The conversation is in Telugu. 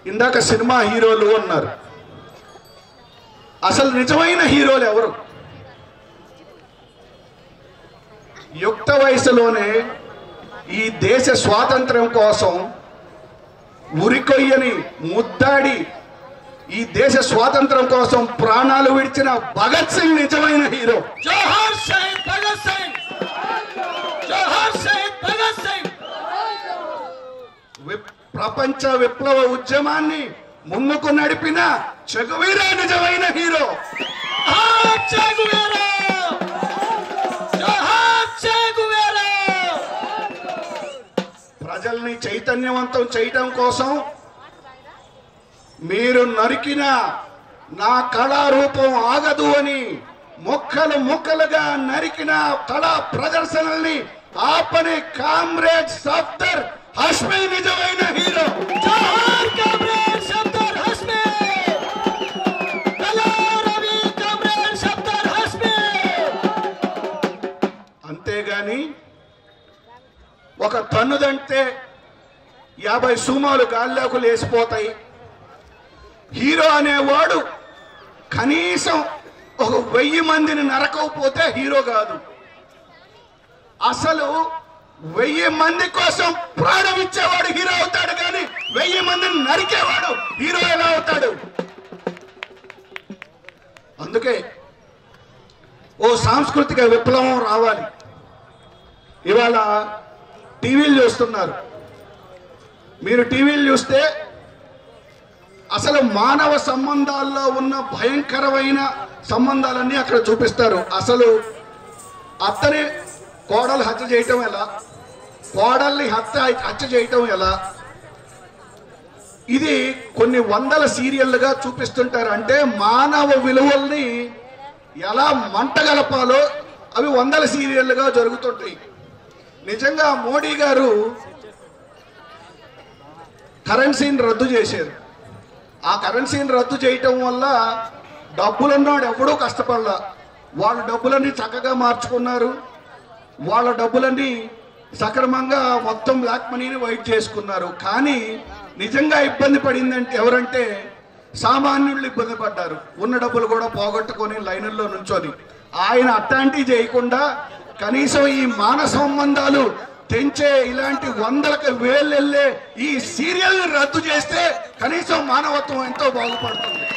ఇందాక సినిమా హీరోలు అన్నారు అసలు నిజమైన హీరోలు ఎవరు యుక్త వయసులోనే ఈ దేశ స్వాతంత్రం కోసం ఉరికొయ్యని ముద్దాడి ఈ దేశ స్వాతంత్రం కోసం ప్రాణాలు విడిచిన భగత్ సింగ్ నిజమైన హీరో జోహార్ షహీద్ భగత్ సింగ్ జోహార్ షహీద్ భగత్ సింగ్ విప్- ప్రపంచ విప్లవ ఉద్యమాన్ని ముందుకు నడిపిన చెగువీరా నిజమైన హీరో జోహార్ చే గువేరా జోహార్ చే గువేరా ప్రజల్ని చైతన్యవంతం చేయటం కోసం మీరు నరికిన నా కళారూపం ఆగదు అని ముక్కలు ముక్కలుగా నరికిన కళా ప్రదర్శనల్ని ఆపని కామ్రేడ్ సఫ్దర్ హష్మి నిజమైన హీరో జోహార్ comrade Sardar Hashmi hello Ravi comrade Sardar Hashmi అంతేగాని ఒక తన్నుదంటే యాభై సుమాలు గాల్లోకి లేసిపోతాయి హీరో అనేవాడు కనీసం ఒక వెయ్యి మందిని నరకపోతే హీరో కాదు అసలు వెయ్యి మంది కోసం ప్రాణం ఇచ్చేవాడు హీరో అవుతాడు కానీ వెయ్యి మందిని నరికేవాడు హీరో ఎలా అవుతాడు అందుకే ఓ సాంస్కృతిక విప్లవం రావాలి ఇవాళ టీవీలు చూస్తున్నారు మీరు టీవీలు చూస్తే అసలు మానవ సంబంధాల్లో ఉన్న భయంకరమైన సంబంధాలన్నీ అక్కడ చూపిస్తారు అసలు అత్తని కోడలు హత్య చేయటం ఎలా కోడల్ని హత్య హత్య చేయటం ఎలా ఇది కొన్ని వందల సీరియల్లుగా చూపిస్తుంటారు అంటే మానవ విలువల్ని ఎలా మంటగలపాలో అవి వందల సీరియల్లుగా జరుగుతుంటాయి నిజంగా మోడీ గారు కరెన్సీని రద్దు చేశారు ఆ కరెన్సీని రద్దు చేయటం వల్ల డబ్బులున్నాడు ఎవడూ కష్టపడలా వాళ్ళ డబ్బులన్నీ చక్కగా మార్చుకున్నారు వాళ్ళ డబ్బులన్నీ సక్రమంగా మొత్తం బ్లాక్ మనీని వైట్ చేసుకున్నారు కానీ నిజంగా ఇబ్బంది పడిందంటే ఎవరంటే సామాన్యుళ్ళు ఇబ్బంది పడ్డారు ఉన్న డబ్బులు కూడా పోగొట్టుకొని లైనుల్లో నుంచొని ఆయన అట్లాంటివి చేయకుండా కనీసం ఈ మాన సంబంధాలు తెంచే ఇలాంటి వందలకు వేలు వెళ్ళే ఈ సీరియల్ రద్దు చేస్తే కనీసం మానవత్వం ఎంతో బాగుపడుతుంది